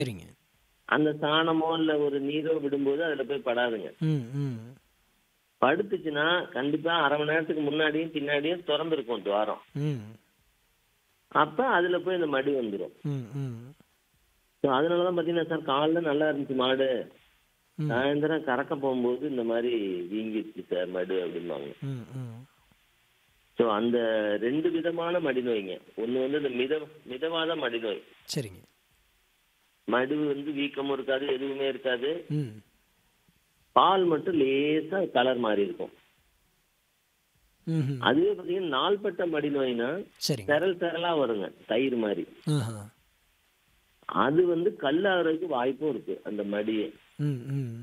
சரிங்க. அந்த சாணமோ இல்ல ஒரு நீரோ விடும்போது அதுல போய் படாதுங்க. ம், ம். படுத்துச்சுன்னா கண்டிப்பா 1/2 மணி நேரத்துக்கு முன்னாடியும், பின்னாடியும் தொறந்திருக்கும் துவாரம். ம். அப்ப அதுல போய் இந்த மடி வந்துரும். ம், ம். ஸோ அதனால தான் பார்த்தீங்கன்னா, சார் காலைல நல்லா இருந்துச்சு மாடு. ம். சாயந்தரம் கறக்க போகும்போது இந்த மாரி வீங்கிருச்சு சார் மடு அப்படிம்பாங்க. ம், ம். ஸோ அந்த 2 விதமான மடிநோய்ங்க. ஒண்ணு வந்து இந்த மித மிதவாத மடிநோய். சரிங்க. மடு வந்து வீக்கமும் இருக்காது, எதுவுமே இருக்காது. ம். பால் மட்டும் லேசா கலர் மாறி இருக்கும். ம்ஹ்ம். அதுவே பார்த்தீங்கன்னா, நாள்பட்ட மடிநோய்னா சரிங்க. தெறல் தெறலா வருங்க. தயிர் மாரி. ஆஹா. அது வந்து கல்லாகுறதுக்கு வாய்ப்பும் இருக்கு அந்த மடியே. ம், ம்.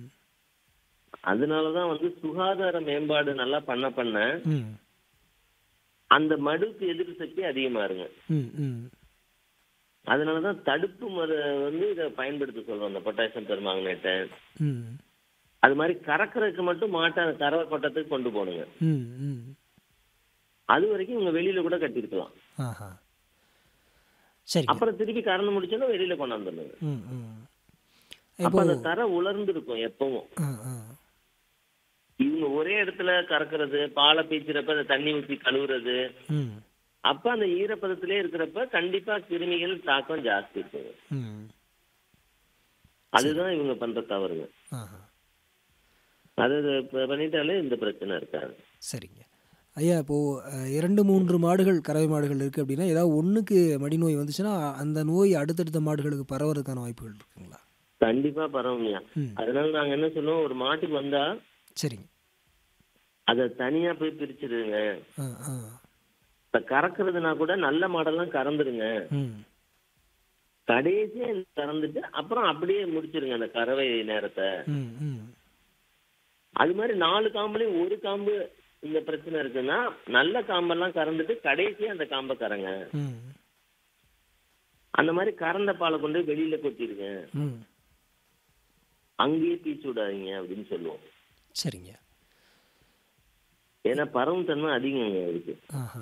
அதனால தான் வந்து சுகாதார மேம்பாடு நல்லா பண்ண பண்ண ம். அந்த மடுக்கு எதிர்ப்பு சக்தி அதிகமாருங்க. ம், ம். அதனால தான் தடுப்பு மரு வந்து இத பயன்படுத்த சொல்றோம். அந்த பொட்டாசியம் பெர்மாங்கனேட்ட. ம். அது மாரி கறக்கறதுக்கு மட்டும் மாட்ட அந்த கறவை கொட்டத்துக்கு கொண்டு போணுங்க. ம், ம். அது வரைக்கும் இவங்க வெளியில கூட கட்டியிருக்கலாம். ஆஹா. சரிங்க. அப்புறம் திருப்பி கறந்து முடிச்சோன்னா வெளியில கொண்டாந்துடணுங்க. ம், ம். அப்ப இப்போ அந்த தரை உலர்ந்திருக்கும் எப்பவும். ஆ, ஆ. இவங்க ஒரே இடத்துல கறக்கறது, பாலை பீய்ச்சறப்ப அந்த தண்ணி ஊத்தி கழுவுறது, ம். அப்ப அந்த ஈரப்பதத்திலே இருக்கிறப்ப கண்டிப்பா கிருமிகள் தாக்கம் ஜாஸ்தி இருக்குங்க. ம். அதுதான் இவங்க பண்ற தவறுங்க. ஆஹா. அது இப்ப பண்ணிட்டாலே இந்த பிரச்சனை இருக்காது. சரிங்க. ஐயா இப்போ அ 2, 3 மாடுகள் கறவை மாடுகள் இருக்கு அப்படின்னா, ஏதாவது ஒண்ணுக்கு மடிநோய் வந்துச்சுன்னா, அந்த நோய் அடுத்தடுத்த மாடுகளுக்கு பரவறதுக்கான வாய்ப்புகள் இருக்குங்களா? கண்டிப்பா பரவும்யா. ம். அதனால நாங்க என்ன சொல்லுவோம், ஒரு மாட்டுக்கு வந்தா சரிங்க. அத தனியா போய் பிரிச்சிடுங்க. ஆ, ஆ. இப்ப கறக்கிறதுனா கூட நல்ல மாடெல்லாம் கறந்துருங்க. ம். கடைசியா கறந்துட்டு அப்புறம் அப்படியே முடிச்சிருங்க அந்த கறவை நேரத்த. ம், ம். அது மாதிரி 4 காம்புலயும் ஒரு காம்பு இந்த பிரச்சனை இருக்குன்னா, நல்ல காம்பெல்லாம் கறந்துட்டு கடைசியா அந்த காம்ப கறங்க. ம். அந்த மாதிரி கறந்த பாலை கொண்டு போய் வெளியில கொட்டிருங்க. ம். அங்கேயே பீச்சு விடாதீங்க அப்படின்னு சொல்லுவோம். சரிங்க. ஏன்னா பரவும் தன்மை அதிகங்க அதுக்கு. ஆஹா.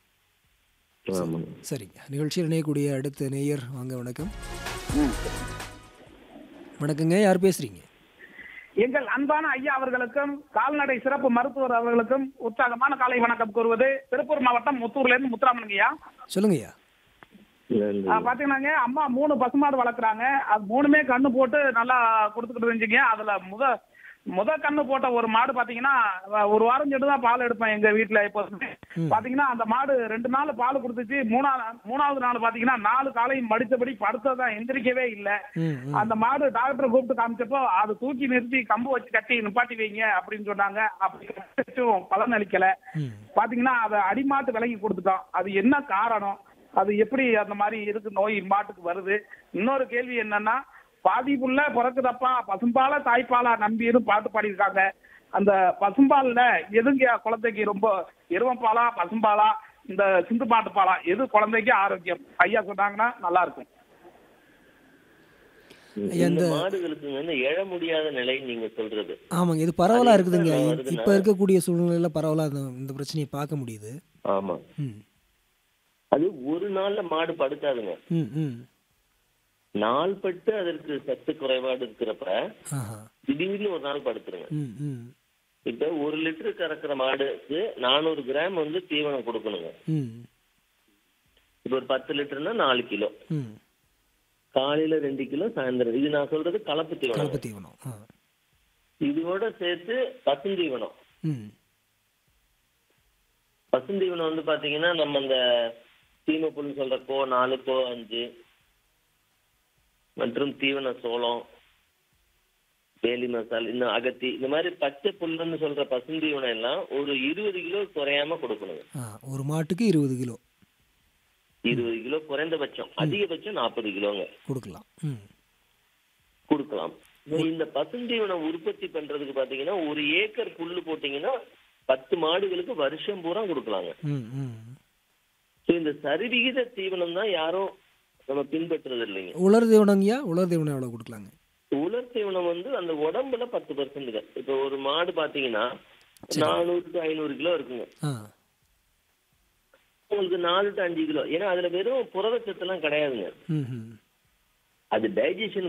ஆமாங்க. சரிங்க. நிகழ்ச்சியில் இணையக்கூடிய அடுத்த நேயர் வாங்க வணக்கம். ம். வணக்கங்க. யார் பேசுறீங்க? எங்கள் அன்பான ஐயா அவர்களுக்கும் கால்நடை சிறப்பு மருத்துவர் அவர்களுக்கும் உற்சாகமான காலை வணக்கம் கூறுவது திருப்பூர் மாவட்டம் முத்தூர்ல இருந்து முத்துராமனுங்க ஐயா சொல்லுங்கய்யா. நன்றி. ஆ, பாத்தீங்கன்னாங்க அம்மா மூணு பசுமாடு வளர்க்குறாங்க அது மூணுமே கண்ணு போட்டு நல்லா கொடுத்துக்கிட்டு இருந்துச்சுங்க அதுல முத முத கண்ணு போட்ட ஒரு மாடு பாத்தீங்கன்னா வ- ஒரு வாரம் சென்று தான் பால் எடுப்பேன் எங்க வீட்டுல எப்போதுமே ம். பாத்தீங்கன்னா அந்த மாடு ரெண்டு நாள் பால் கொடுத்துச்சு மூணாவது மூணாவது நாள் பாத்தீங்கன்னா நாலு காலையும் மடித்தபடி படுத்ததான் எந்திரிக்கவே இல்லை ம், ம். அந்த மாடு டாக்டரை கூப்பிட்டு காமிச்சப்போ அதை தூக்கி நிறுத்தி கம்பு வச்சு கட்டி நிப்பாட்டி வைங்க அப்படின்னு சொன்னாங்க அப்படி கட்டிச்சும் பலன் அளிக்கல ம். பாத்தீங்கன்னா அதை அடிமாட்டு விலகி கொடுத்துட்டோம் அது என்ன காரணம் அது எப்படி அந்த மாதிரி இருக்கு நோய் மாட்டுக்கு வருது இன்னொரு கேள்வி என்னன்னா பாதி புள்ள பிறக்குதப்பா பசும்பாலா தாய்ப்பாலா நம்பின்னு பாட்டு பாடியிருக்காங்க அந்த பசும்பால்ல எதுங்க குழந்தைக்கு ரொம்ப எருவப்பாலா பசும்பாலா இந்த சிந்து மாட்டு பாலா எது குழந்தைக்கு ஆரோக்கியம் ஐயா சொன்னாங்கன்னா நல்லா இருக்கும் ஐயா, இந்த இந்த- மாடுகளுக்கு வந்து எழ முடியாத நிலை நீங்க சொல்றது. ஆமாங்க. இது பரவலா அது இருக்குதுங்க. எதனால இ- வருதுன்னா- இப்ப இருக்கக்கூடிய சூழ்நிலையில பரவலா இந்த இந்த பிரச்சனையை பார்க்க முடியுது. ஆமா. ம். அது ஒரு நாள்ல மாடு படுக்காதுங்க. ம், ம். நாள்பட்டு அதற்கு சத்து குறைபாடு இருக்கிறப்ப ஆஹா. திடீர்னு ஒரு நாள் படுத்துருங்க. ம், ம். இப்ப ஒரு லிட்டர் கறக்கிற மாடுக்கு 400 கிராம் வந்து தீவனம் கொடுக்கணுங்க. ம். இப்ப ஒரு 10 லிட்டர்னா 4 கிலோ. ம். காலையில 2 கிலோ சாயந்தரம். இது நான் சொல்றது கலப்பு தீவனம். கலப்பு தீவனம். ஆ. இதோட சேர்த்து பசுந்தீவனம். ம். பசுந்தீவனம் வந்து பாத்தீங்கன்னா நம்ம அந்த சீமப்புல் சொல்ற கோ நாலு கோ அஞ்சு மற்றும் தீவன சோளம் வேலி மசால் இன்னும் அகத்தி இந்த மாதிரி பச்சை புல்லுன்னு சொல்ற பசுந்தீவனம் எல்லாம் ஒரு இருபது கிலோ குறையாம கொடுக்கணுங்க ஆ. ஒரு மாட்டுக்கு 20 கிலோ இருபது கிலோ குறைந்தபட்சம் அதிகபட்சம் நாற்பது கிலோங்க கொடுக்கலாம். ம். கொடுக்கலாம் இந்த பசுந்தீவனம் உற்பத்தி பண்றதுக்கு பாத்தீங்கன்னா ஒரு ஏக்கர் புல்லு போட்டீங்கன்னா பத்து மாடுகளுக்கு வருஷம் பூரா கொடுக்கலாங்க ம், ம். ஸோ இந்த சரிவிகித தீவனம் தான் யாரும் நம்ம பின்பற்றுறது இல்லைங்க உலர் தீவனங்கய்யா? உலர் தீவனம் எவ்வளவு கொடுக்கலாங்க? உலர் தீவனம் வந்து அந்த உடம்புல பத்து பர்சன்ட் இப்போ ஒரு மாடு பாத்தீங்கன்னா நானூறு டு ஐநூறு கிலோ இருக்குங்க ஆ. உங்களுக்கு நாலு டு அஞ்சு கிலோ ஏன்னா அதுல வெறும் புரதச்சத்து எல்லாம் கிடையாதுங்க ம், ம். அது டைஜஷன்